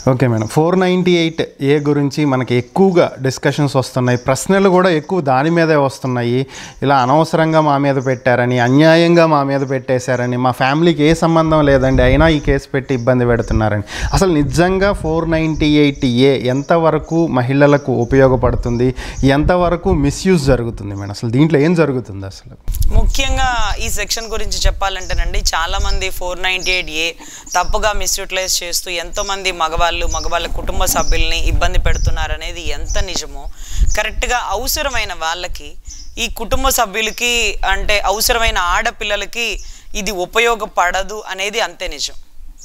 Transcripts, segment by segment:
okay madam four ninety eight A గురించి మనకి ఎక్కువగా డిస్కషన్స్ వస్తున్నాయి ప్రశ్నలు కూడా ఎక్కువ దాని మీదే వస్తున్నాయి ఇలా అనవసరంగా మా మీద పెట్టారని అన్యాయంగా మా మీద పెట్టేశారని మా ఫ్యామిలీకి ఏ సంబంధం లేదండి అయినా ఈ కేసు పెట్టి ఇబ్బంది పెడుతున్నారని అసలు నిజంగా ఫోర్ నైంటీ ఎయిట్ ఏ ఎంతవరకు మహిళలకు ఉపయోగపడుతుంది ఎంతవరకు మిస్యూజ్ జరుగుతుంది మేడం అసలు దీంట్లో ఏం జరుగుతుంది అసలు ముఖ్యంగా ఈ సెక్షన్ గురించి చెప్పాలంటేనండి చాలా మంది ఫోర్ నైంటీ ఎయిట్ ఏ తప్పుగా మిస్యూటిలైజ్ చేస్తూ ఎంతోమంది మగవాళ్ళు మగవాళ్ళ కుటుంబ సభ్యుల్ని ఇబ్బంది పెడుతున్నారు అనేది ఎంత నిజమో కరెక్ట్గా అవసరమైన వాళ్ళకి ఈ కుటుంబ సభ్యులకి అంటే అవసరమైన ఆడపిల్లలకి ఇది ఉపయోగపడదు అనేది అంతే నిజం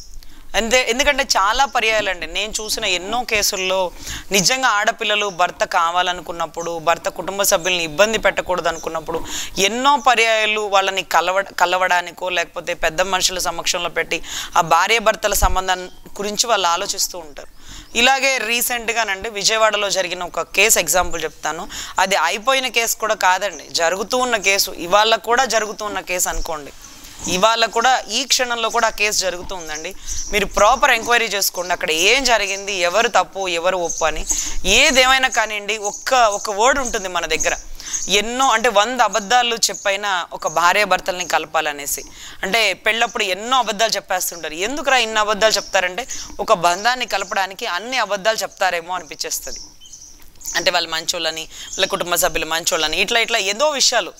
అంతే ఎందుకంటే చాలా పర్యాయాలండి నేను చూసిన ఎన్నో కేసుల్లో నిజంగా ఆడపిల్లలు భర్త కావాలనుకున్నప్పుడు భర్త కుటుంబ సభ్యుల్ని ఇబ్బంది పెట్టకూడదు అనుకున్నప్పుడు ఎన్నో పర్యాయాలు వాళ్ళని కలవ కలవడానికో లేకపోతే పెద్ద మనుషుల సమక్షంలో పెట్టి ఆ భార్య భర్తల సంబంధం గురించి వాళ్ళు ఆలోచిస్తూ ఉంటారు ఇలాగే రీసెంట్గానండి విజయవాడలో జరిగిన ఒక కేసు ఎగ్జాంపుల్ చెప్తాను అది అయిపోయిన కేసు కూడా కాదండి జరుగుతూ ఉన్న కేసు ఇవాళ కూడా జరుగుతూ ఉన్న కేసు అనుకోండి ఇవాళ కూడా ఈ క్షణంలో కూడా ఆ కేసు జరుగుతుందండి మీరు ప్రాపర్ ఎంక్వైరీ చేసుకోండి అక్కడ ఏం జరిగింది ఎవరు తప్పు ఎవరు ఒప్పు అని ఏదేమైనా కానివ్వండి ఒక్క ఒక వర్డ్ ఉంటుంది మన దగ్గర ఎన్నో అంటే వంద అబద్ధాలు చెప్పైనా ఒక భార్య భర్తల్ని కలపాలనేసి అంటే పెళ్ళప్పుడు ఎన్నో అబద్ధాలు చెప్పేస్తుంటారు ఎందుకురా ఇన్ని అబద్ధాలు చెప్తారంటే ఒక బంధాన్ని కలపడానికి అన్ని అబద్ధాలు చెప్తారేమో అనిపించేస్తుంది అంటే వాళ్ళు మంచోళ్ళని వాళ్ళ కుటుంబ సభ్యులు మంచోళ్ళని ఇట్లా ఇట్లా ఏదో విషయాలు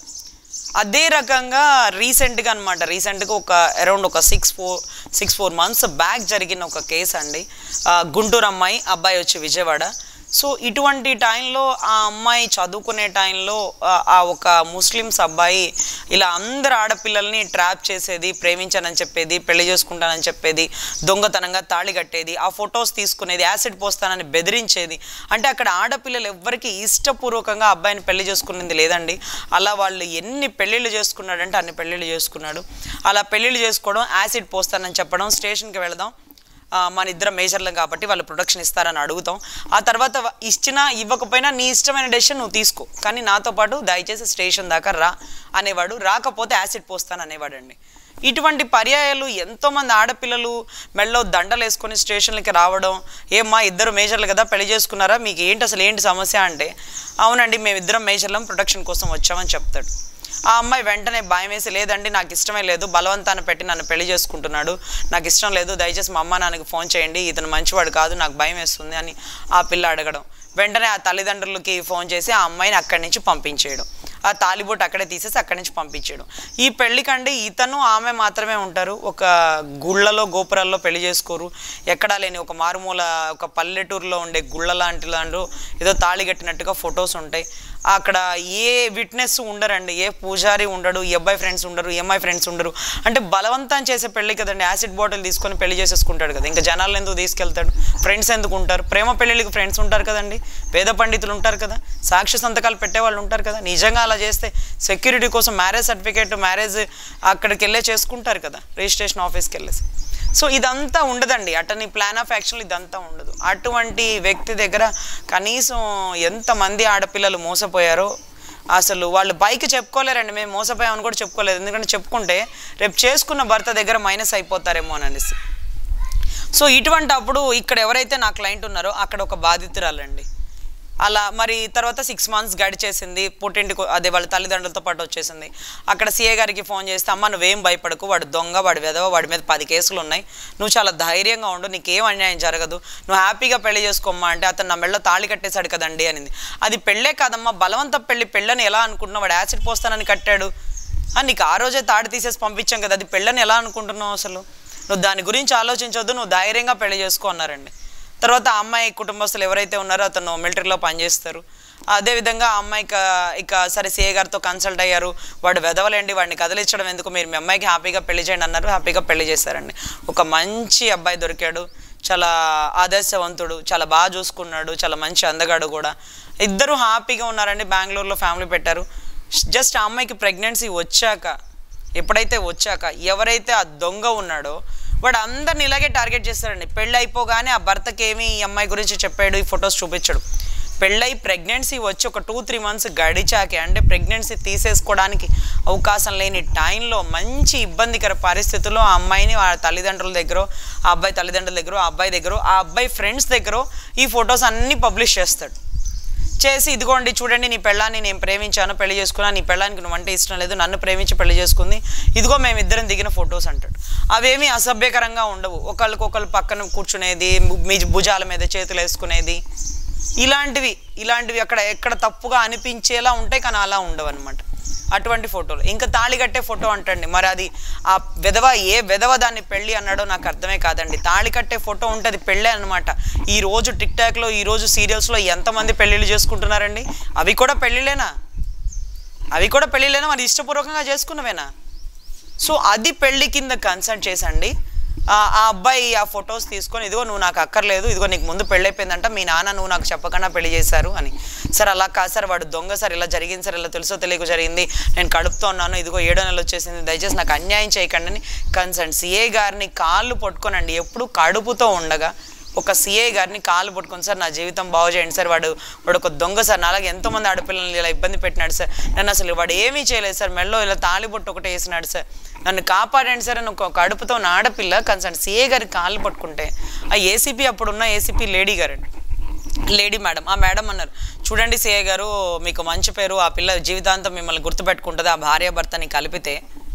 అదే రకంగా రీసెంట్గా అనమాట రీసెంట్గా ఒక అరౌండ్ ఒక six four six four months back జరిగిన ఒక కేసు అండి ఆ, గుంటూరు అమ్మాయి అబ్బాయి వచ్చి విజయవాడ సో ఇటువంటి టైంలో ఆ అమ్మాయి చదువుకునే టైంలో ఆ, ఆ ఒక ముస్లిమ్స్ అబ్బాయి ఇలా అందరు ఆడపిల్లల్ని ట్రాప్ చేసేది ప్రేమించానని చెప్పేది పెళ్లి చేసుకుంటానని చెప్పేది దొంగతనంగా తాళి కట్టేది ఆ ఫొటోస్ తీసుకునేది యాసిడ్ పోస్తానని బెదిరించేది అంటే అక్కడ ఆడపిల్లలు ఎవ్వరికి ఇష్టపూర్వకంగా ఆ అబ్బాయిని పెళ్లి చేసుకునేది లేదండి అలా వాళ్ళు ఎన్ని పెళ్ళిళ్ళు చేసుకున్నాడంటే అన్ని పెళ్ళిళ్ళు చేసుకున్నాడు అలా పెళ్ళిళ్ళు చేసుకోవడం యాసిడ్ పోస్తానని చెప్పడం స్టేషన్కి వెళదాం ఆ, మన ఇద్దరం మేజర్లం కాబట్టి వాళ్ళు ప్రొడక్షన్ ఇస్తారని అడుగుతాం ఆ తర్వాత వ- ఇచ్చినా ఇవ్వకపోయినా నీ ఇష్టమైన డెసిషన్ నువ్వు తీసుకో కానీ నాతో పాటు దయచేసి స్టేషన్ దాకా రా అనేవాడు రాకపోతే యాసిడ్ పోస్తాను అనేవాడండి ఇటువంటి పర్యాయాలు ఎంతోమంది ఆడపిల్లలు మెళ్ళో దండలు వేసుకొని స్టేషన్లకి రావడం ఏమ్మా ఇద్దరు మేజర్లు కదా పెళ్లి చేసుకున్నారా మీకు ఏంటి అసలు ఏంటి సమస్య అంటే అవునండి మేమిద్దరం మేజర్లం ప్రొడక్షన్ కోసం వచ్చామని చెప్తాడు ఆ అమ్మాయి వెంటనే భయం వేసి లేదండి నాకు ఇష్టమే లేదు బలవంతాన్ని పెట్టి నన్ను పెళ్లి చేసుకుంటున్నాడు నాకు ఇష్టం లేదు దయచేసి మా అమ్మ నాన్నకి ఫోన్ చేయండి ఇతను మంచివాడు కాదు నాకు భయం వేస్తుంది అని ఆ పిల్ల అడగడం వెంటనే ఆ తల్లిదండ్రులకి ఫోన్ చేసి ఆ అమ్మాయిని అక్కడి నుంచి పంపించేయడం ఆ తాలిబొట్టు అక్కడే తీసేసి అక్కడి నుంచి పంపించేయడం ఈ పెళ్ళికండి ఇతను ఆమె మాత్రమే ఉంటారు ఒక గుళ్ళలో గోపురాల్లో పెళ్లి చేసుకోరు ఎక్కడా లేని ఒక మారుమూల ఒక పల్లెటూరులో ఉండే గుళ్ళ లాంటి లాంటి ఏదో తాళి కట్టినట్టుగా ఫొటోస్ ఉంటాయి అక్కడ ఏ విట్నెస్ ఉండరండి ఏ పూజారి ఉండడు ఈ అబ్బాయి ఫ్రెండ్స్ ఉండరు ఈ అమ్మాయి ఫ్రెండ్స్ ఉండరు అంటే బలవంతం చేసే పెళ్లి కదండి యాసిడ్ బాటిల్ తీసుకొని పెళ్లి చేసేసుకుంటాడు కదా ఇంకా జనాలు ఎందుకు తీసుకెళ్తాడు ఫ్రెండ్స్ ఎందుకు ఉంటారు ప్రేమ పెళ్ళిళ్ళకి ఫ్రెండ్స్ ఉంటారు కదండి వేద పండితులు ఉంటారు కదా సాక్ష్య సంతకాలు పెట్టే వాళ్ళు ఉంటారు కదా నిజంగా అలా చేస్తే సెక్యూరిటీ కోసం మ్యారేజ్ సర్టిఫికేట్ మ్యారేజ్ అక్కడికి వెళ్ళే చేసుకుంటారు కదా రిజిస్ట్రేషన్ ఆఫీస్కి వెళ్ళేసి సో ఇదంతా ఉండదండి అటని ప్లాన్ ఆఫ్ యాక్షన్ ఇదంతా ఉండదు అటువంటి వ్యక్తి దగ్గర కనీసం ఎంతమంది ఆడపిల్లలు మోసపోయారో అసలు వాళ్ళు బైక్ చెప్పుకోలేరండి మేము మోసపోయామని కూడా చెప్పుకోలేదు ఎందుకంటే చెప్పుకుంటే రేపు చేసుకున్న భర్త దగ్గర మైనస్ అయిపోతారేమో అని అనేసి సో ఇటువంటి అప్పుడు ఇక్కడ ఎవరైతే నా క్లయింట్ ఉన్నారో అక్కడ ఒక బాధితురాలండి అలా మరి తర్వాత సిక్స్ మంత్స్ గడిచేసింది పుట్టింటికి అదే వాళ్ళ తల్లిదండ్రులతో పాటు వచ్చేసింది అక్కడ సీఏ గారికి ఫోన్ చేస్తే అమ్మ నువ్వేం భయపడకు వాడు దొంగ వాడు వెదవ వాడి మీద పది కేసులు ఉన్నాయి నువ్వు చాలా ధైర్యంగా ఉండు నీకేం అన్యాయం జరగదు నువ్వు హ్యాపీగా పెళ్లి చేసుకోమ్మా అంటే అతను నా మెళ్ళలో తాళి కట్టేశాడు కదండి అనింది అది పెళ్ళే కాదమ్మా బలవంత పెళ్లి పెళ్ళని ఎలా అనుకుంటున్నావు వాడు యాసిడ్ పోస్తానని కట్టాడు ఆ, నీకు ఆ రోజే తాడి తీసేసి పంపించాం కదా అది పెళ్ళని ఎలా అనుకుంటున్నావు అసలు నువ్వు దాని గురించి ఆలోచించొద్దు నువ్వు ధైర్యంగా పెళ్లి చేసుకో అన్నారండి తర్వాత ఆ అమ్మాయి కుటుంబస్తులు ఎవరైతే ఉన్నారో అతను మిలిటరీలో పనిచేస్తారు అదేవిధంగా ఆ అమ్మాయికి ఆ, ఇక సరే సిఏ గారితో కన్సల్ట్ అయ్యారు వాడు వెదవలేండి వాడిని కదిలించడం ఎందుకు మీరు మీ అమ్మాయికి హ్యాపీగా పెళ్లి చేయండి అన్నారు హ్యాపీగా పెళ్లి చేశారండి ఒక మంచి అబ్బాయి దొరికాడు చాలా ఆదర్శవంతుడు చాలా బాగా చూసుకున్నాడు చాలా మంచి అందగాడు కూడా ఇద్దరు హ్యాపీగా ఉన్నారండి బెంగళూరులో ఫ్యామిలీ పెట్టారు జస్ట్ ఆ అమ్మాయికి ప్రెగ్నెన్సీ వచ్చాక ఎప్పుడైతే వచ్చాక ఎవరైతే ఆ దొంగ ఉన్నాడో వాడు అందరిని ఇలాగే టార్గెట్ చేస్తాడండి పెళ్ళి అయిపోగానే ఆ భర్తకి ఏమి ఈ అమ్మాయి గురించి చెప్పాడు ఈ ఫొటోస్ చూపించడు పెళ్ళై ప్రెగ్నెన్సీ వచ్చి ఒక టూ త్రీ మంత్స్ గడిచాకే అంటే ప్రెగ్నెన్సీ తీసేసుకోవడానికి అవకాశం లేని టైంలో మంచి ఇబ్బందికర పరిస్థితుల్లో ఆ అమ్మాయిని వాళ్ళ తల్లిదండ్రుల దగ్గర ఆ అబ్బాయి తల్లిదండ్రుల దగ్గర ఆ అబ్బాయి దగ్గర ఆ అబ్బాయి ఫ్రెండ్స్ దగ్గర ఈ ఫొటోస్ అన్నీ పబ్లిష్ చేస్తాడు చేసి ఇదిగోండి చూడండి నీ పెళ్ళాన్ని నేను ప్రేమించాను పెళ్లి చేసుకున్నా నీ పెళ్ళానికి నువ్వంటే ఇష్టం లేదు నన్ను ప్రేమించి పెళ్లి చేసుకుంది ఇదిగో మేము ఇద్దరం దిగిన ఫొటోస్ అంటాడు అవేమీ అసభ్యకరంగా ఉండవు ఒకళ్ళకొకళ్ళు పక్కన కూర్చునేది మీ భుజాల మీద చేతులు వేసుకునేది ఇలాంటివి ఇలాంటివి అక్కడ ఎక్కడ తప్పుగా అనిపించేలా ఉంటాయి కానీ అలా ఉండవు అనమాట అటువంటి ఫోటోలు ఇంకా తాళి కట్టే ఫోటో అంటండి మరి అది ఆ విధవ ఏ విధవ దాన్ని పెళ్ళి అన్నాడో నాకు అర్థమే కాదండి తాళి కట్టే ఫోటో ఉంటుంది పెళ్ళే అనమాట ఈ రోజు టిక్ టాక్లో ఈ రోజు సీరియల్స్లో ఎంతమంది పెళ్ళిళ్ళు చేసుకుంటున్నారండి అవి కూడా పెళ్ళిళ్ళేనా అవి కూడా పెళ్ళిళ్ళేనా మరి ఇష్టపూర్వకంగా చేసుకున్నవేనా సో అది పెళ్లి కింద కన్సల్ట్ చేసండి ఆ ఆ అబ్బాయి ఆ ఫొటోస్ తీసుకొని ఇదిగో నువ్వు నాకు అక్కర్లేదు ఇదిగో నీకు ముందు పెళ్ళైపోయిందంట మీ నాన్న నువ్వు నాకు చెప్పకుండా పెళ్లి చేశారు అని సార్ అలా కాదు సార్ వాడు దొంగ సార్ ఇలా జరిగింది సార్ ఇలా తెలుసో తెలియక జరిగింది నేను కడుపుతో ఉన్నాను ఇదిగో ఏడో నెల వచ్చేసింది దయచేసి నాకు అన్యాయం చేయకండి అని కన్సర్న్ సిఏ గారిని కాళ్ళు పట్టుకోనండి ఎప్పుడు కడుపుతో ఉండగా ఒక సిఏ గారిని కాళ్ళు పట్టుకొని సార్ నా జీవితం బాగు చేయండి సార్ వాడు వాడు ఒక దొంగ సార్ నాలాగే ఎంతోమంది ఆడపిల్లల్ని ఇలా ఇబ్బంది పెట్టినాడు సార్ నన్ను అసలు వాడు ఏమీ చేయలేదు సార్ మెల్లో ఇలా తాళిబొట్టు ఒకటి వేసినాడు సార్ నన్ను కాపాడండి సార్ అని ఒక కడుపుతో ఉన్న ఆడపిల్ల కన్సర్న్ సిఏ గారి కాళ్ళు పట్టుకుంటే ఆ ఏసీపీ అప్పుడున్న ఏసీపీ లేడీ గారండి లేడీ మేడం ఆ మేడం అన్నారు చూడండి సిఏ గారు మీకు మంచి పేరు ఆ పిల్ల జీవితాంతం మిమ్మల్ని గుర్తుపెట్టుకుంటుంది ఆ భార్యాభర్తని కలిపితే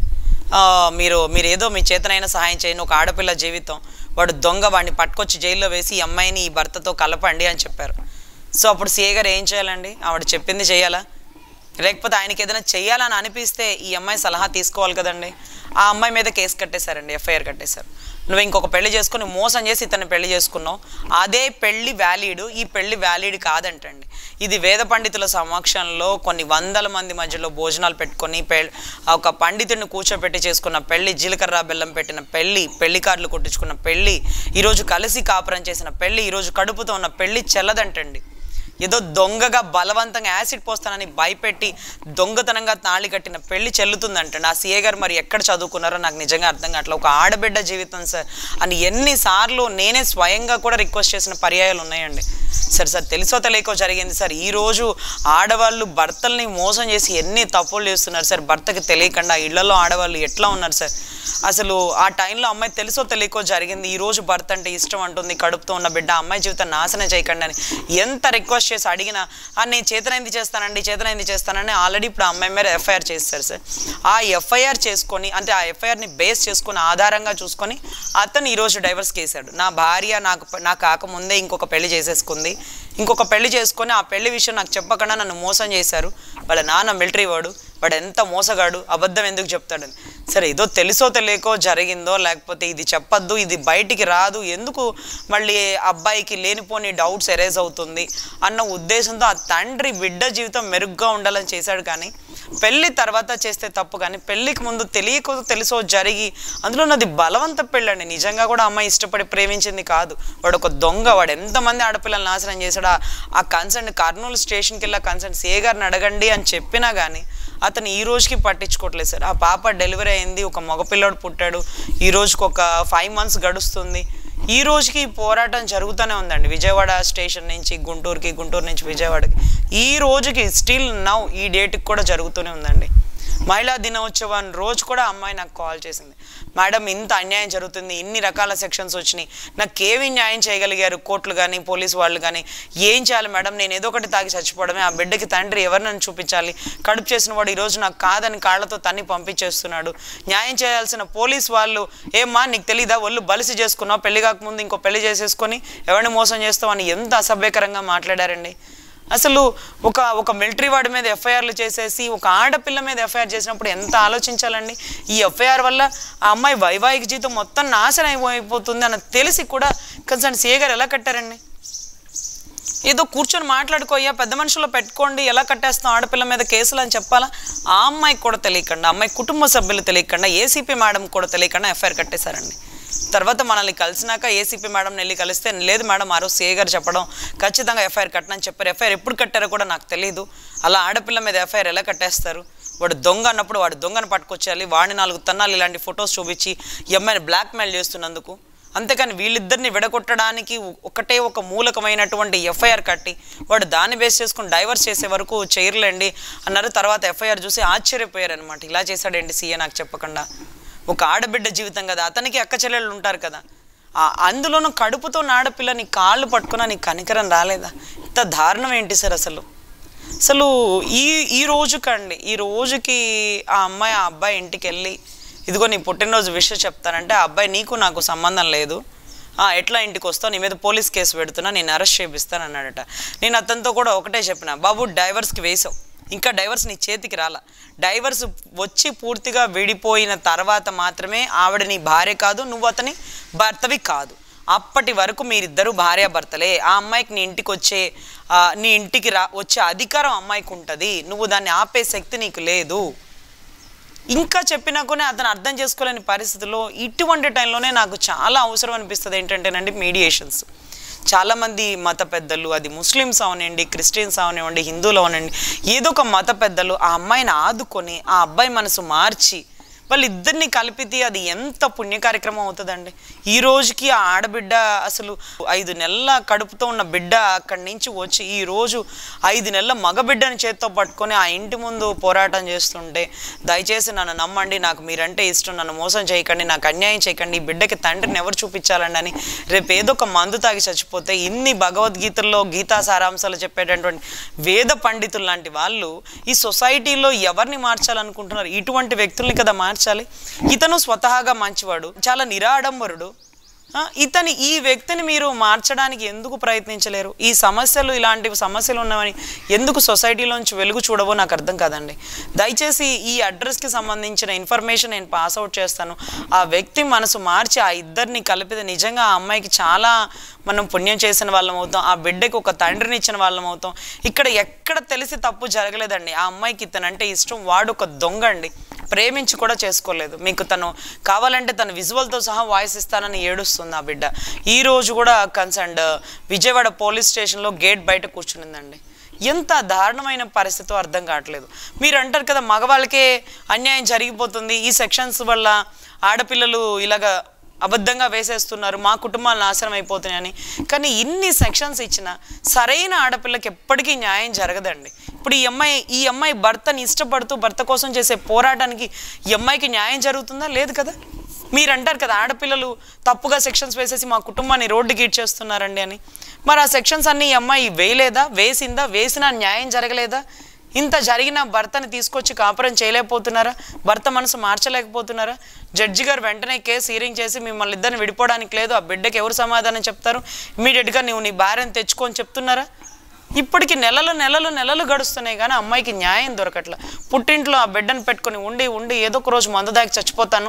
ఆ, మీరు మీరు ఏదో మీ చేతనైనా సహాయం చేయండి ఒక ఆడపిల్ల జీవితం వాడు దొంగ వాడిని పట్టుకొచ్చి జైల్లో వేసి ఈ అమ్మాయిని ఈ భర్తతో కలపండి అని చెప్పారు సో అప్పుడు సిఏ గారు ఏం చేయాలండి ఆవిడ చెప్పింది చేయాలా లేకపోతే ఆయనకి ఏదైనా చేయాలని అనిపిస్తే ఈ అమ్మాయి సలహా తీసుకోవాలి కదండి ఆ అమ్మాయి మీద కేసు కట్టేశారండి ఎఫ్ఐఆర్ కట్టేశారు నువ్వు ఇంకొక పెళ్లి చేసుకుని మోసం చేసి ఇతన్ని పెళ్లి చేసుకున్నావు అదే పెళ్లి వ్యాలిడ్ ఈ పెళ్లి వ్యాలిడ్ కాదంటండి ఇది వేద పండితుల సమక్షంలో కొన్ని వందల మంది మధ్యలో భోజనాలు పెట్టుకొని పె ఒక పండితుడిని కూర్చోబెట్టి చేసుకున్న పెళ్లి జీలకర్ర బెల్లం పెట్టిన పెళ్లి పెళ్లి కార్డులు కొట్టించుకున్న పెళ్లి ఈరోజు కలిసి కాపురం చేసిన పెళ్లి ఈరోజు కడుపుతో ఉన్న పెళ్లి చెల్లదంటండి ఏదో దొంగగా బలవంతంగా యాసిడ్ పోస్తానని భయపెట్టి దొంగతనంగా తాళి కట్టిన పెళ్లి చెల్లుతుందంటండి ఆ సీఏ గారు మరి ఎక్కడ చదువుకున్నారో నాకు నిజంగా అర్థం కావట్లేదు ఒక ఆడబిడ్డ జీవితం సార్ అని ఎన్నిసార్లు నేనే స్వయంగా కూడా రిక్వెస్ట్ చేసిన పర్యాయాలు ఉన్నాయండి సరే సార్ తెలుసో తెలియకో జరిగింది సార్ ఈ రోజు ఆడవాళ్ళు భర్తల్ని మోసం చేసి ఎన్ని తప్పులు చేస్తున్నారు సార్ భర్తకి తెలియకుండా ఇళ్లలో ఆడవాళ్ళు ఎట్లా ఉన్నారు సార్ అసలు ఆ టైంలో అమ్మాయి తెలుసో తెలియకో జరిగింది ఈ రోజు భర్త అంటే ఇష్టం అంటుంది కడుపుతో ఉన్న బిడ్డ అమ్మాయి జీవితం నాశనం చేయకండి అని ఎంత రిక్వెస్ట్ చేసి అడిగినా "ఆ, నేను చేతనైంది చేస్తానండి చేతనైంది చేస్తానని ఆల్రెడీ ఇప్పుడు ఆ అమ్మాయి మీద ఎఫ్ఐఆర్ చేస్తారు సార్ ఆ ఎఫ్ఐఆర్ చేసుకొని అంటే ఆ ఎఫ్ఐఆర్ని బేస్ చేసుకొని ఆధారంగా చూసుకొని అతను ఈరోజు డైవర్స్ కేసాడు నా భార్య నాకు నాకు కాకముందే ఇంకొక పెళ్లి చేసేసుకుంది ఇంకొక పెళ్లి చేసుకొని ఆ పెళ్లి విషయం నాకు చెప్పకుండా నన్ను మోసం చేశారు వాళ్ళ నాన్న మిలిటరీ వాడు వాడు ఎంత మోసగాడు అబద్ధం ఎందుకు చెప్తాడని సరే ఏదో తెలుసో తెలియకో జరిగిందో లేకపోతే ఇది చెప్పొద్దు ఇది బయటికి రాదు ఎందుకు మళ్ళీ అబ్బాయికి లేనిపోని డౌట్స్ ఎరేజ్ అవుతుంది అన్న ఉద్దేశంతో ఆ తండ్రి బిడ్డ జీవితం మెరుగ్గా ఉండాలని చేశాడు కానీ పెళ్లి తర్వాత చేస్తే తప్పు కానీ పెళ్లికి ముందు తెలియకో తెలుసో జరిగి అందులో నాది బలవంత పెళ్ళండి నిజంగా కూడా అమ్మాయి ఇష్టపడి ప్రేమించింది కాదు వాడు ఒక దొంగ వాడు ఎంతమంది ఆడపిల్లలు నాశనం చేశాడు ఆ- ఆ కన్సర్న్ కర్నూలు స్టేషన్కి వెళ్ళి ఆ కన్సర్న్ సే గారిని అడగండి అని చెప్పినా కానీ అతను ఈ రోజుకి పట్టించుకోవట్లేదు సార్ ఆ పాప డెలివరీ అయింది ఒక మగపిల్లోడు పుట్టాడు ఈ రోజుకి ఒక ఫైవ్ మంత్స్ గడుస్తుంది ఈ రోజుకి ఈ పోరాటం జరుగుతూనే ఉందండి విజయవాడ స్టేషన్ నుంచి గుంటూరుకి గుంటూరు నుంచి విజయవాడకి ఈ రోజుకి స్టిల్ నౌ ఈ డేట్కి కూడా జరుగుతూనే ఉందండి మహిళా దినోత్సవం రోజు కూడా అమ్మాయి నాకు కాల్ చేసింది మేడం ఇంత అన్యాయం జరుగుతుంది ఇన్ని రకాల సెక్షన్స్ వచ్చినాయి నాకు ఏమి న్యాయం చేయగలిగారు కోర్టులు కానీ పోలీసు వాళ్ళు కానీ ఏం చేయాలి మేడం నేను ఏదో ఒకటి తాగి చచ్చిపోవడమే ఆ బిడ్డకి తండ్రి ఎవరినని చూపించాలి కడుపు చేసిన వాడు ఈరోజు నాకు కాదని కాళ్ళతో తన్ని పంపించేస్తున్నాడు న్యాయం చేయాల్సిన పోలీస్ వాళ్ళు ఏమ్మా నీకు తెలీదా ఒళ్ళు బలిసి చేసుకున్నావు పెళ్లి కాకముందు ఇంకో పెళ్లి చేసేసుకొని ఎవరిని మోసం చేస్తావు అని ఎంత అసభ్యకరంగా మాట్లాడారండి అసలు ఒక ఒక మిలిటరీ వాడి మీద ఎఫ్ఐఆర్లు చేసేసి ఒక ఆడపిల్ల మీద ఎఫ్ఐఆర్ చేసినప్పుడు ఎంత ఆలోచించాలండి ఈ ఎఫ్ఐఆర్ వల్ల ఆ అమ్మాయి వైవాహిక జీవితం మొత్తం నాశనం అయిపోతుంది అని తెలిసి కూడా కన్సర్న్ సీఏ గారు ఎలా కట్టారండి ఏదో కూర్చొని మాట్లాడుకోయ్యా పెద్ద మనుషుల్లో పెట్టుకోండి ఎలా కట్టేస్తాం ఆడపిల్ల మీద కేసులు అని చెప్పాలా ఆ అమ్మాయికి కూడా తెలియకుండా అమ్మాయి కుటుంబ సభ్యులు తెలియకుండా ఏసీపీ మేడం కూడా తెలియకుండా ఎఫ్ఐఆర్ కట్టేశారండి తర్వాత మనల్ని కలిసినాక ఏసీపీ మేడం వెళ్ళి కలిస్తే లేదు మేడం ఆ రోజు సీఏ గారు చెప్పడం ఖచ్చితంగా ఎఫ్ఐఆర్ కట్టనని చెప్పారు ఎఫ్ఐఆర్ ఎప్పుడు కట్టారో కూడా నాకు తెలియదు అలా ఆడపిల్ల మీద ఎఫ్ఐఆర్ ఎలా కట్టేస్తారు వాడు దొంగ అన్నప్పుడు వాడు దొంగను పట్టుకొచ్చేయాలి వాడిని నాలుగు తన్నాలు ఇలాంటి ఫొటోస్ చూపించి ఈ అమ్మాయిని బ్లాక్మెయిల్ చేస్తున్నందుకు అంతేకాని వీళ్ళిద్దరిని విడగొట్టడానికి ఒకటే ఒక మూలకమైనటువంటి ఎఫ్ఐఆర్ కట్టి వాడు దాన్ని బేస్ చేసుకుని డైవర్స్ చేసే వరకు చేయర్లేండి అన్నారు తర్వాత ఎఫ్ఐఆర్ చూసి ఆశ్చర్యపోయారు అనమాట ఇలా చేశాడేంటి సీఏ నాకు చెప్పకుండా ఒక ఆడబిడ్డ జీవితం కదా అతనికి అక్క చెల్లెళ్ళు ఉంటారు కదా ఆ అందులోనూ కడుపుతో ఉన్న ఆడపిల్ల నీ కాళ్ళు పట్టుకున్నా నీకు కనికరం రాలేదా ఇంత దారుణం ఏంటి సార్ అసలు అసలు ఈ ఈ రోజుకండి ఈ రోజుకి ఆ అమ్మాయి ఆ అబ్బాయి ఇంటికి వెళ్ళి ఇదిగో నీ పుట్టినరోజు విషయం చెప్తానంటే ఆ అబ్బాయి నీకు నాకు సంబంధం లేదు ఆ, ఎట్లా ఇంటికి వస్తావు నీ మీద పోలీస్ కేసు పెడుతున్నా నేను అరెస్ట్ చేపిస్తాను అన్నాడట నేను అతనితో కూడా ఒకటే చెప్పిన బాబు డైవర్స్కి వేసావు ఇంకా డైవర్స్ నీ చేతికి రాలా డైవర్స్ వచ్చి పూర్తిగా విడిపోయిన తర్వాత మాత్రమే ఆవిడ నీ భార్య కాదు నువ్వు అతని భర్తవి కాదు అప్పటి వరకు మీరిద్దరూ భార్యాభర్తలే ఆ అమ్మాయికి నీ ఇంటికి వచ్చే ఆ, నీ ఇంటికి రా వచ్చే అధికారం అమ్మాయికి ఉంటుంది నువ్వు దాన్ని ఆపే శక్తి నీకు లేదు ఇంకా చెప్పినా కూడా అతను అర్థం చేసుకోలేని పరిస్థితుల్లో ఇటువంటి టైంలోనే నాకు చాలా అవసరం అనిపిస్తుంది ఏంటంటేనండి మీడియేషన్స్ చాలామంది మత పెద్దలు అది ముస్లిమ్స్ అవనండి క్రిస్టియన్స్ అవనివ్వండి హిందువులు అవనండి ఏదో ఒక మత పెద్దలు ఆ అమ్మాయిని ఆదుకొని ఆ అబ్బాయి మనసు మార్చి వాళ్ళిద్దరిని కలిపితే అది ఎంత పుణ్య కార్యక్రమం అవుతుందండి ఈ రోజుకి ఆ ఆడబిడ్డ అసలు ఐదు నెలల కడుపుతో ఉన్న బిడ్డ అక్కడి నుంచి వచ్చి ఈ రోజు ఐదు నెలల మగబిడ్డని చేత్తో పట్టుకొని ఆ ఇంటి ముందు పోరాటం చేస్తుంటే దయచేసి నన్ను నమ్మండి నాకు మీరంటే ఇష్టం నన్ను మోసం చేయకండి నాకు అన్యాయం చేయకండి ఈ బిడ్డకి తండ్రిని ఎవరు చూపించాలండి అని రేపు ఏదో ఒక మందు తాగి చచ్చిపోతే ఇన్ని భగవద్గీతల్లో గీతా సారాంశాలు చెప్పేటటువంటి వేద పండితులు లాంటి వాళ్ళు ఈ సొసైటీలో ఎవరిని మార్చాలనుకుంటున్నారు ఇటువంటి వ్యక్తుల్ని కదా మార్చాలి ఇతను స్వతహాగా మంచివాడు చాలా నిరాడంబరుడు ఆ, ఇతని ఈ వ్యక్తిని మీరు మార్చడానికి ఎందుకు ప్రయత్నించలేరు ఈ సమస్యలు ఇలాంటి సమస్యలు ఉన్నవని ఎందుకు సొసైటీలోంచి వెలుగు చూడవో నాకు అర్థం కాదండి దయచేసి ఈ అడ్రస్కి సంబంధించిన ఇన్ఫర్మేషన్ నేను పాస్ అవుట్ చేస్తాను ఆ వ్యక్తి మనసు మార్చి ఆ ఇద్దరిని కలిపితే నిజంగా ఆ అమ్మాయికి చాలా మనం పుణ్యం చేసిన వాళ్ళం అవుతాం ఆ బిడ్డకి ఒక తండ్రిని ఇచ్చిన వాళ్ళం అవుతాం ఇక్కడ ఎక్కడ తెలిసి తప్పు జరగలేదండి ఆ అమ్మాయికి ఇతనంటే ఇష్టం వాడు ఒక దొంగ అండి ప్రేమించి కూడా చేసుకోలేదు మీకు తను కావాలంటే తను విజువల్తో సహా వాయిస్ ఇస్తానని ఏడుస్తుంది ఆ బిడ్డ ఈ రోజు కూడా కన్సర్న్డ్ విజయవాడ పోలీస్ స్టేషన్లో గేట్ బయట కూర్చునిందండి ఎంత దారుణమైన పరిస్థితో అర్థం కావట్లేదు మీరు అంటారు కదా మగవాళ్ళకే అన్యాయం జరిగిపోతుంది ఈ సెక్షన్స్ వల్ల ఆడపిల్లలు ఇలాగ అబద్ధంగా వేసేస్తున్నారు మా కుటుంబాలు నాశనం అయిపోతున్నాయని కానీ ఇన్ని సెక్షన్స్ ఇచ్చిన సరైన ఆడపిల్లకి ఎప్పటికీ న్యాయం జరగదండి ఇప్పుడు ఈ అమ్మాయి ఈ అమ్మాయి భర్తని ఇష్టపడుతూ భర్త కోసం చేసే పోరాటానికి ఈ అమ్మాయికి న్యాయం జరుగుతుందా లేదు కదా మీరు అంటారు కదా ఆడపిల్లలు తప్పుగా సెక్షన్స్ వేసేసి మా కుటుంబాన్ని రోడ్డుకి ఇడ్చేస్తున్నారండి అని మరి ఆ సెక్షన్స్ అన్ని ఈ అమ్మాయి వేయలేదా వేసిందా వేసినా న్యాయం జరగలేదా ఇంత జరిగిన భర్తని తీసుకొచ్చి కాపురం చేయలేకపోతున్నారా భర్త మనసు మార్చలేకపోతున్నారా జడ్జి గారు వెంటనే కేసు హీరింగ్ చేసి మిమ్మల్ని ఇద్దరిని విడిపోవడానికి లేదు ఆ బిడ్డకి ఎవరు సమాధానం చెప్తారు ఇమీడియట్గా నువ్వు నీ భార్యను తెచ్చుకొని చెప్తున్నారా ఇప్పటికి నెలలు నెలలు నెలలు గడుస్తున్నాయి కానీ అమ్మాయికి న్యాయం దొరకట్ల పుట్టింట్లో ఆ బిడ్డను పెట్టుకొని ఉండి ఉండి ఏదో ఒక రోజు మందు దాకి చచ్చిపోతాను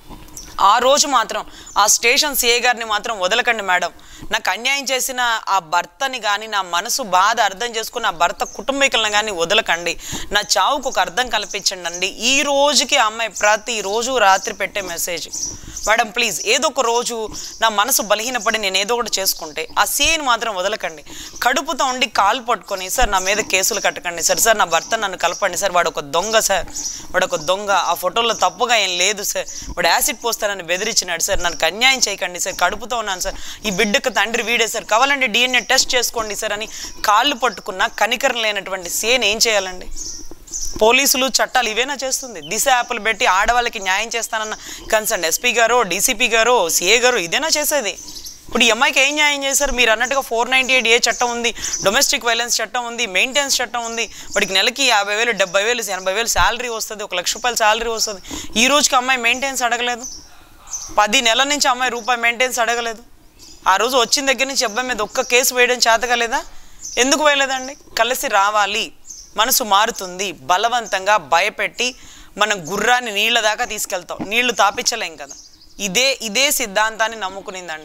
ఆ రోజు మాత్రం ఆ స్టేషన్ సిఏ గారిని మాత్రం వదలకండి మేడం నాకు అన్యాయం చేసిన ఆ భర్తని కానీ నా మనసు బాధ అర్థం చేసుకున్న ఆ భర్త కుటుంబీకులను కానీ వదలకండి నా చావుకు ఒక అర్థం కల్పించండి అండి ఈ రోజుకి ఆ అమ్మాయి ప్రతి రోజు రాత్రి పెట్టే మెసేజ్ మేడం ప్లీజ్ ఏదో ఒక రోజు నా మనసు బలహీనపడి నేను ఏదో ఒకటి చేసుకుంటే ఆ సీఎని మాత్రం వదలకండి కడుపుతో ఉండి కాలు పట్టుకొని సార్ నా మీద కేసులు కట్టకండి సార్ సార్ నా భర్త నన్ను కలపండి సార్ వాడు ఒక దొంగ సార్ వాడు ఒక దొంగ ఆ ఫోటోలో తప్పుగా ఏం లేదు సార్ వాడు యాసిడ్ పోస్తానని బెదిరించినాడు సార్ నన్ను అన్యాయం చేయకండి సార్ కడుపుతో ఉన్నాను సార్ ఈ బిడ్డకు తండ్రి వీడే సార్ కావాలంటే డిఎన్ఏ టెస్ట్ చేసుకోండి సార్ అని కాళ్ళు పట్టుకున్న కనికరం లేనటువంటి సీఎని ఏం చేయాలండి పోలీసులు చట్టాలు ఇవేనా చేస్తుంది దిశ యాప్లు పెట్టి ఆడవాళ్ళకి న్యాయం చేస్తానన్న కన్సర్న్ ఎస్పీ గారు డీసీపీ గారు సిఏ గారు ఇదేనా చేసేది ఇప్పుడు ఈ అమ్మాయికి ఏం న్యాయం చేశారు మీరు అన్నట్టుగా ఫోర్ నైంటీ ఎయిట్ ఏ చట్టం ఉంది డొమెస్టిక్ వైలెన్స్ చట్టం ఉంది మెయింటెనెన్స్ చట్టం ఉంది వాడికి నెలకి యాభై వేలు డెబ్బై వేలు ఎనభై వేలు శాలరీ వస్తుంది ఒక లక్ష రూపాయలు శాలరీ వస్తుంది ఈ రోజుకి అమ్మాయి మెయింటెనెన్స్ అడగలేదు పది నెలల నుంచి అమ్మాయి రూపాయి మెయింటెనెన్స్ అడగలేదు ఆ రోజు వచ్చిన దగ్గర నుంచి అబ్బాయి మీద ఒక్క కేసు వేయడం చేతగలేదా ఎందుకు వేయలేదండి కలిసి రావాలి మనసు మారుతుంది బలవంతంగా భయపెట్టి మనం గుర్రాన్ని నీళ్ళ దాకా తీసుకెళ్తాం నీళ్లు తాపించలేం కదా ఇదే ఇదే సిద్ధాంతాన్ని నమ్ముకునిందండి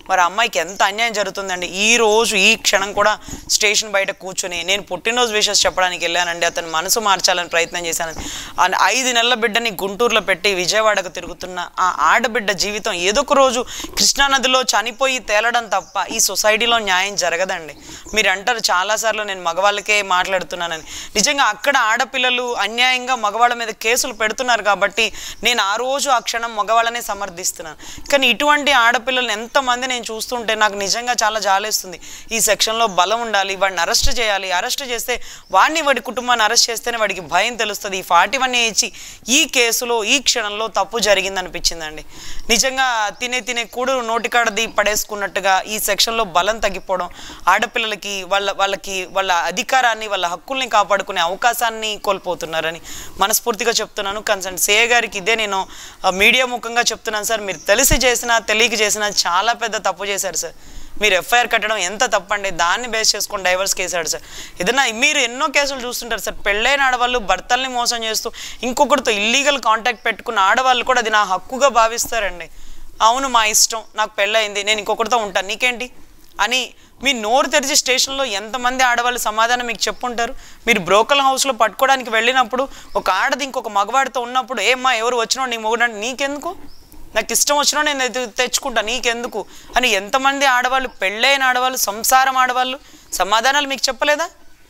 మరి ఆ అమ్మాయికి ఎంత అన్యాయం జరుగుతుందండి ఈ రోజు ఈ క్షణం కూడా స్టేషన్ బయట కూర్చొని నేను పుట్టినరోజు విషెస్ చెప్పడానికి వెళ్ళానండి అతను మనసు మార్చాలని ప్రయత్నం చేశాను ఆ ఐదు నెలల బిడ్డని గుంటూరులో పెట్టి విజయవాడకు తిరుగుతున్న ఆ ఆడబిడ్డ జీవితం ఏదో ఒక రోజు కృష్ణానదిలో చనిపోయి తేలడం తప్ప ఈ సొసైటీలో న్యాయం జరగదండి మీరు అంటారు చాలాసార్లు నేను మగవాళ్ళకే మాట్లాడుతున్నానని నిజంగా అక్కడ ఆడపిల్లలు అన్యాయంగా మగవాళ్ళ మీద కేసులు పెడుతున్నారు కాబట్టి నేను ఆ రోజు ఆ క్షణం మగవాళ్ళనే సమర్థిస్తున్నాను కానీ ఇటువంటి ఆడపిల్లల్ని ఎంతమంది నేను చూస్తుంటే నాకు నిజంగా చాలా జాలేస్తుంది ఈ సెక్షన్లో బలం ఉండాలి వాడిని అరెస్ట్ చేయాలి అరెస్ట్ చేస్తే వాడిని వాడి కుటుంబాన్ని అరెస్ట్ చేస్తేనే వాడికి భయం తెలుస్తుంది ఈ ఫార్టీ వన్ ఇచ్చి ఈ కేసులో ఈ క్షణంలో తప్పు జరిగింది అనిపించిందండి నిజంగా తినే తినే కూడు నోటికాడది పడేసుకున్నట్టుగా ఈ సెక్షన్లో బలం తగ్గిపోవడం ఆడపిల్లలకి వాళ్ళ వాళ్ళకి వాళ్ళ అధికారాన్ని వాళ్ళ హక్కుల్ని కాపాడుకునే అవకాశాన్ని కోల్పోతున్నారని మనస్ఫూర్తిగా చెప్తున్నాను కన్సర్న్ సే గారికి ఇదే నేను ఆ, మీడియా ముఖంగా చెప్తున్నాను సార్ మీరు తెలిసి చేసినా తెలియక చేసినా చాలా పెద్ద తప్పు చేశారు సార్ మీరు ఎఫ్ఐఆర్ కట్టడం ఎంత తప్పండి దాన్ని బేస్ చేసుకొని డైవర్స్ కేసాడు సార్ ఏదైనా మీరు ఎన్నో కేసులు చూస్తుంటారు సార్ పెళ్ళైన ఆడవాళ్ళు భర్తల్ని మోసం చేస్తూ ఇంకొకరితో ఇల్లీగల్ కాంటాక్ట్ పెట్టుకున్న ఆడవాళ్ళు కూడా అది నా హక్కుగా భావిస్తారండి అవును మా ఇష్టం నాకు పెళ్ళయింది నేను ఇంకొకరితో ఉంటాను నీకేంటి అని మీ నోరు తెరిచి స్టేషన్లో ఎంతమంది ఆడవాళ్ళు సమాధానం మీకు చెప్పుంటారు మీరు బ్రోకల్ హౌస్లో పట్టుకోవడానికి వెళ్ళినప్పుడు ఒక ఆడది ఇంకొక మగవాడితో ఉన్నప్పుడు ఏమ్మా ఎవరు వచ్చినావు నీ మొగుడు నీకెందుకు నాకు ఇష్టం వచ్చినా నేను ఇది తెచ్చుకుంటా నీకెందుకు అని ఎంతమంది ఆడవాళ్ళు పెళ్ళైన ఆడవాళ్ళు సంసారం ఆడవాళ్ళు సమాధానాలు మీకు చెప్పలేదా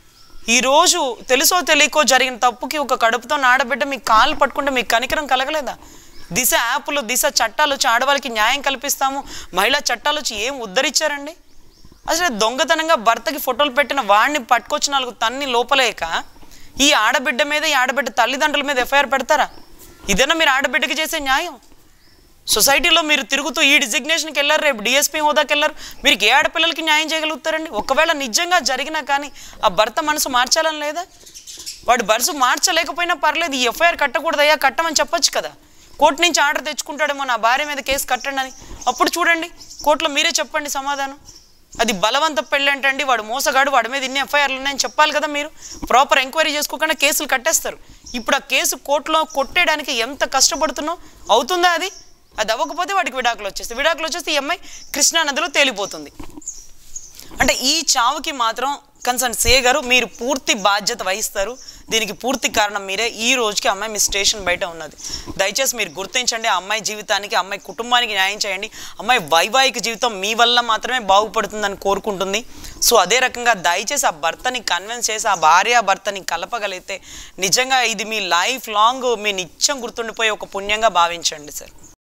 ఈరోజు తెలుసో తెలియకో జరిగిన తప్పుకి ఒక కడుపుతో ఆడబిడ్డ మీ కాళ్ళు పట్టుకుంటే మీకు కనికరం కలగలేదా దిశ యాప్లు దిశ చట్టాలు వచ్చి ఆడవాళ్ళకి న్యాయం కల్పిస్తాము మహిళా చట్టాలు వచ్చి ఏం ఉద్ధరించారండి అసలు దొంగతనంగా భర్తకి ఫోటోలు పెట్టిన వాడిని పట్టుకొచ్చి నాలుగు తన్ని లోపలేక ఈ ఆడబిడ్డ మీద ఈ ఆడబిడ్డ తల్లిదండ్రుల మీద ఎఫ్ఐఆర్ పెడతారా ఇదేనా మీరు ఆడబిడ్డకి చేసే న్యాయం సొసైటీలో మీరు తిరుగుతూ ఈ డిజిగ్నేషన్కి వెళ్ళారు రేపు డిఎస్పీ హోదాకి వెళ్ళారు మీరు ఏ ఆడపిల్లలకి న్యాయం చేయగలుగుతారండి ఒకవేళ నిజంగా జరిగినా కానీ ఆ భర్త మనసు మార్చాలని లేదా వాడు మనసు మార్చలేకపోయినా పర్లేదు ఈ ఎఫ్ఐఆర్ కట్టకూడదయ్యా కట్టమని చెప్పొచ్చు కదా కోర్టు నుంచి ఆర్డర్ తెచ్చుకుంటాడేమో నా భార్య మీద కేసు కట్టండి అని అప్పుడు చూడండి కోర్టులో మీరే చెప్పండి సమాధానం అది బలవంత పెళ్ళి ఏంటండి వాడు మోసగాడు వాడి మీద ఇన్ని ఎఫ్ఐఆర్లు ఉన్నాయని చెప్పాలి కదా మీరు ప్రాపర్ ఎంక్వైరీ చేసుకోకుండా కేసులు కట్టేస్తారు ఇప్పుడు ఆ కేసు కోర్టులో కొట్టేయడానికి ఎంత కష్టపడుతున్నావు అవుతుందా అది అది అవ్వకపోతే వాడికి విడాకులు వచ్చేస్తాయి విడాకులు వచ్చేస్తే ఈ అమ్మాయి కృష్ణా నదిలో తేలిపోతుంది అంటే ఈ చావుకి మాత్రం కన్సర్న్ సే గారు మీరు పూర్తి బాధ్యత వహిస్తారు దీనికి పూర్తి కారణం మీరే ఈ రోజుకి అమ్మాయి మీ స్టేషన్ బయట ఉన్నది దయచేసి మీరు గుర్తించండి ఆ అమ్మాయి జీవితానికి ఆ అమ్మాయి కుటుంబానికి న్యాయం చేయండి అమ్మాయి వైవాహిక జీవితం మీ వల్ల మాత్రమే బాగుపడుతుందని కోరుకుంటుంది సో అదే రకంగా దయచేసి ఆ భర్తని కన్విన్స్ చేసి ఆ భార్య భర్తని కలపగలిగితే నిజంగా ఇది మీ లైఫ్ లాంగ్ మీ నిత్యం గుర్తుండిపోయే ఒక పుణ్యంగా భావించండి సార్